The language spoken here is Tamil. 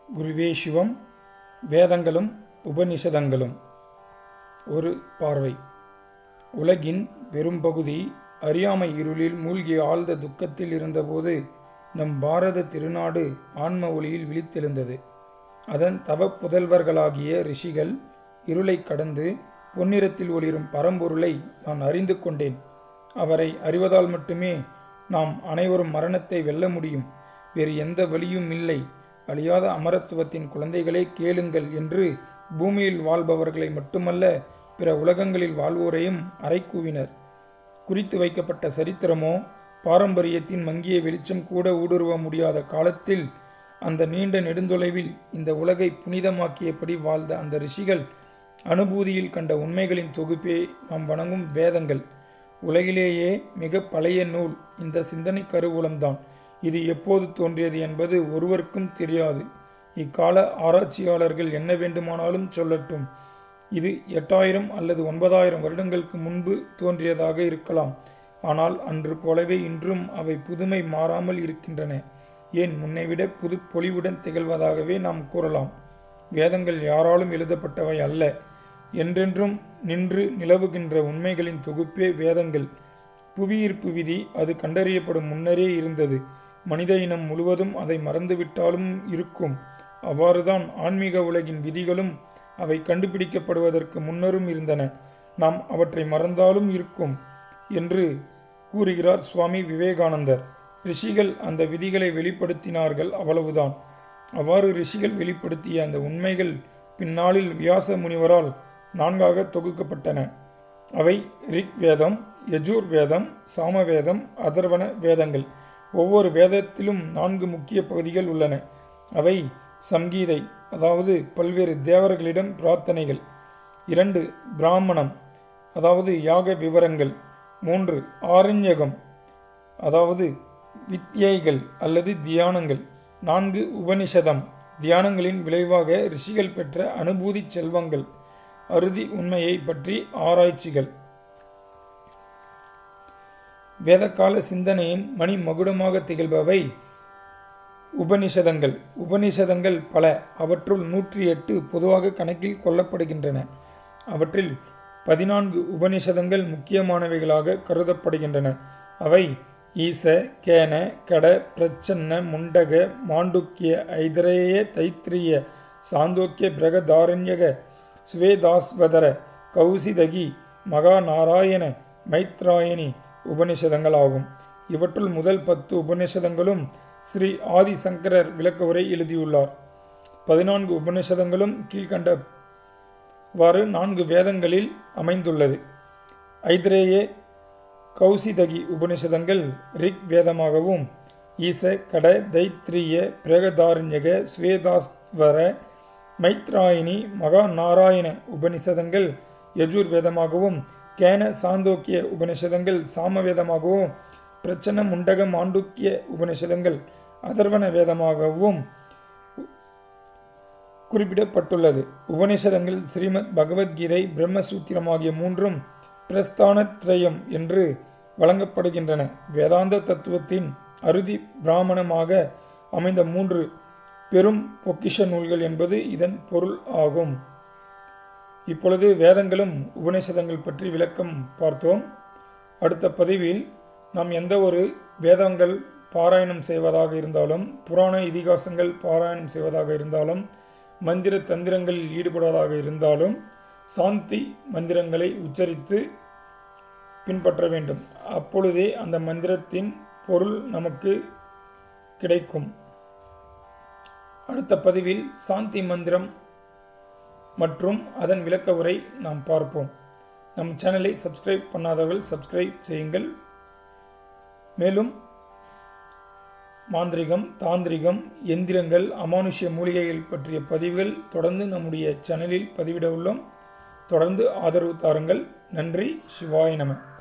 குருவே சிவம் வேதங்களும் உபனிஷதங்களும் ஒரு பார்வை உலகின் பெரும்பகுதி அறியாமை இருளில் மூழ்கி ஆழ்ந்த துக்கத்தில் இருந்தபோது நம் பாரத திருநாடு ஆன்ம ஒளியில் விழித்தெழுந்தது அதன் தவ புதல்வர்களாகிய ரிஷிகள் இருளை கடந்து பொன்னிறத்தில் ஒளிரும் பரம்பொருளை நான் அறிந்து கொண்டேன் அவரை அறிவதால் மட்டுமே நாம் அனைவரும் மரணத்தை வெல்ல முடியும் வேறு எந்த வழியும் இல்லை அழியாத அமரத்துவத்தின் குழந்தைகளே கேளுங்கள் என்று பூமியில் வாழ்பவர்களை மட்டுமல்ல பிற உலகங்களில் வாழ்வோரையும் அறைக்கூவினர் குறித்து வைக்கப்பட்ட சரித்திரமோ பாரம்பரியத்தின் மங்கிய வெளிச்சம் கூட ஊடுருவ முடியாத காலத்தில் அந்த நீண்ட நெடுந்தொலைவில் இந்த உலகை புனிதமாக்கியபடி வாழ்ந்த அந்த ரிஷிகள் அனுபூதியில் கண்ட உண்மைகளின் தொகுப்பே நாம் வணங்கும் வேதங்கள் உலகிலேயே மிக பழைய நூல் இந்த சிந்தனை கருவூலம்தான் இது எப்போது தோன்றியது என்பது ஒருவருக்கும் தெரியாது இக்கால ஆராய்ச்சியாளர்கள் என்ன வேண்டுமானாலும் சொல்லட்டும் இது எட்டாயிரம் அல்லது ஒன்பதாயிரம் வருடங்களுக்கு முன்பு தோன்றியதாக இருக்கலாம் ஆனால் அன்று போலவே இன்றும் அவை புதுமை மாறாமல் இருக்கின்றன ஏன் முன்னைவிட புது பொலிவுடன் திகழ்வதாகவே நாம் கூறலாம் வேதங்கள் யாராலும் எழுதப்பட்டவை அல்ல என்றென்றும் நின்று நிலவுகின்ற உண்மைகளின் தொகுப்பே வேதங்கள் புவியீர்ப்பு விதி அது கண்டறியப்படும் முன்னரே இருந்தது மனித இனம் முழுவதும் அதை மறந்துவிட்டாலும் இருக்கும் அவ்வாறுதான் ஆன்மீக உலகின் விதிகளும் அவை கண்டுபிடிக்கப்படுவதற்கு முன்னரும் இருந்தன நாம் அவற்றை மறந்தாலும் இருக்கும் என்று கூறுகிறார் சுவாமி விவேகானந்தர் ரிஷிகள் அந்த விதிகளை வெளிப்படுத்தினார்கள் அவ்வளவுதான் அவ்வாறு ரிஷிகள் வெளிப்படுத்திய அந்த உண்மைகள் பின்னாளில் வியாச முனிவரால் நான்காக தொகுக்கப்பட்டன அவை ரிக் வேதம் யஜூர் வேதம் சாமவேதம் அதர்வன வேதங்கள் ஒவ்வொரு வேதத்திலும் நான்கு முக்கிய பகுதிகள் உள்ளன அவை சங்கீதை அதாவது பல்வேறு தேவர்களிடம் பிரார்த்தனைகள் இரண்டு பிராமணம் அதாவது யாக விவரங்கள் மூன்று ஆரண்யகம் அதாவது வித்யைகள் அல்லது தியானங்கள் நான்கு உபனிஷதம் தியானங்களின் விளைவாக ரிஷிகள் பெற்ற அனுபூதி செல்வங்கள் அறுதி உண்மையை பற்றி ஆராய்ச்சிகள் வேதகால சிந்தனையின் மணி மகுடமாக திகழ்பவை உபனிஷதங்கள் உபனிஷதங்கள் பல அவற்றுள் நூற்றி எட்டு பொதுவாக கணக்கில் கொள்ளப்படுகின்றன அவற்றில் பதினான்கு உபனிஷதங்கள் முக்கியமானவைகளாக கருதப்படுகின்றன அவை ஈச கேன கட பிரச்சன்ன முண்டக மாண்டுக்கிய ஐதரேய தைத்திரிய சாந்தோக்கிய பிரகதாரண்யக சுவேதாஸ்வதர கௌசிதகி மகாநாராயண மைத்ராயணி உபனிஷதங்களாகும் இவற்றுள் முதல் பத்து உபனிஷதங்களும் ஸ்ரீ ஆதிசங்கரர் விளக்கவுரை எழுதியுள்ளார் பதினான்கு உபனிஷதங்களும் கீழ்கண்டவாறு நான்கு வேதங்களில் அமைந்துள்ளது ஐத்ரேயே கௌசிதகி உபனிஷதங்கள் ரிக் வேதமாகவும் ஈச கட தைத்ரிய பிரகதாரண்யக ஸ்வேதாஸ்வர மைத்ராயினி மகா நாராயண உபனிஷதங்கள் யஜூர் வேதமாகவும் கேன சாந்தோக்கிய உபனிஷதங்கள் சாமவேதமாகவும் பிரச்சன முண்டக மாண்டுக்கிய உபனிஷதங்கள் அதர்வன வேதமாகவும் குறிப்பிடப்பட்டுள்ளது உபனிஷதங்கள் ஸ்ரீமத் பகவத்கீதை பிரம்மசூத்திரம் ஆகிய மூன்றும் பிரஸ்தானத்ரயம் என்று வழங்கப்படுகின்றன வேதாந்த தத்துவத்தின் அறுதி பிராமணமாக அமைந்த மூன்று பெரும் பொக்கிஷ நூல்கள் என்பது இதன் பொருள் ஆகும் இப்பொழுது வேதங்களும் உபநிஷதங்கள் பற்றி விளக்கம் பார்த்தோம் அடுத்த பதிவில் நாம் எந்த ஒரு வேதங்கள் பாராயணம் செய்வதாக இருந்தாலும் புராண இதிகாசங்கள் பாராயணம் செய்வதாக இருந்தாலும் மந்திர தந்திரங்களில் ஈடுபடுவதாக இருந்தாலும் சாந்தி மந்திரங்களை உச்சரித்து பின்பற்ற வேண்டும் அப்பொழுதே அந்த மந்திரத்தின் பொருள் நமக்கு கிடைக்கும் அடுத்த பதிவில் சாந்தி மந்திரம் மற்றும் அதன் விளக்க உரை நாம் பார்ப்போம் நம் சேனலை சப்ஸ்கிரைப் பண்ணாதவர்கள் சப்ஸ்கிரைப் செய்யுங்கள் மேலும் மாந்திரிகம் தாந்திரிகம் எந்திரங்கள் அமானுஷ்ய மூலிகைகள் பற்றிய பதிவுகள் தொடர்ந்து நம்முடைய சேனலில் பதிவிட உள்ளோம் தொடர்ந்து ஆதரவு தாருங்கள் நன்றி சிவாய நம